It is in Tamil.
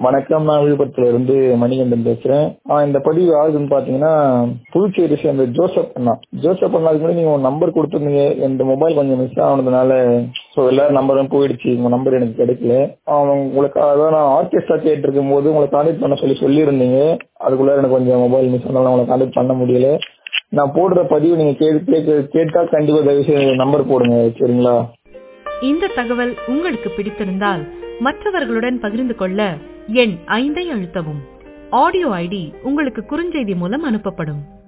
வணக்கம் நான் விழுப்புரத்துல இருந்து மணிகண்டன் பேசுறேன் ஆஹ் இந்த பதிவு யாருக்குன்னு பாத்தீங்கன்னா புதுச்சேரி சேர்ந்த ஜோசப் அண்ணா ஜோசப் அண்ணாக்கு முன்னாடி நீங்க ஒரு நம்பர் கொடுத்துருந்தீங்க இந்த மொபைல் கொஞ்சம் மிஸ் ஆனதுனால ஸோ எல்லாரும் நம்பரும் போயிடுச்சு உங்க நம்பர் எனக்கு கிடைக்கல ஆஹ் உங்களுக்கு அதான் நான் ஆர்கெஸ்ட்ரா கேட்டிருக்கும் போது உங்களை கான்டாக்ட் பண்ண சொல்லி சொல்லியிருந்தீங்க அதுக்குள்ள எனக்கு கொஞ்சம் மொபைல் மிஸ் ஆனாலும் உங்களை கான்டாக்ட் பண்ண முடியல நான் போடுற பதிவு நீங்க கேட்டு கேட்டா கண்டிப்பா தயவு செய்து நம்பர் போடுங்க சரிங்களா இந்த தகவல் உங்களுக்கு பிடித்திருந்தால் மற்றவர்களுடன் பகிர்ந்து கொள்ள எண் ஐந்தை அழுத்தவும் ஆடியோ ஐடி உங்களுக்கு குறுஞ்செய்தி மூலம் அனுப்பப்படும்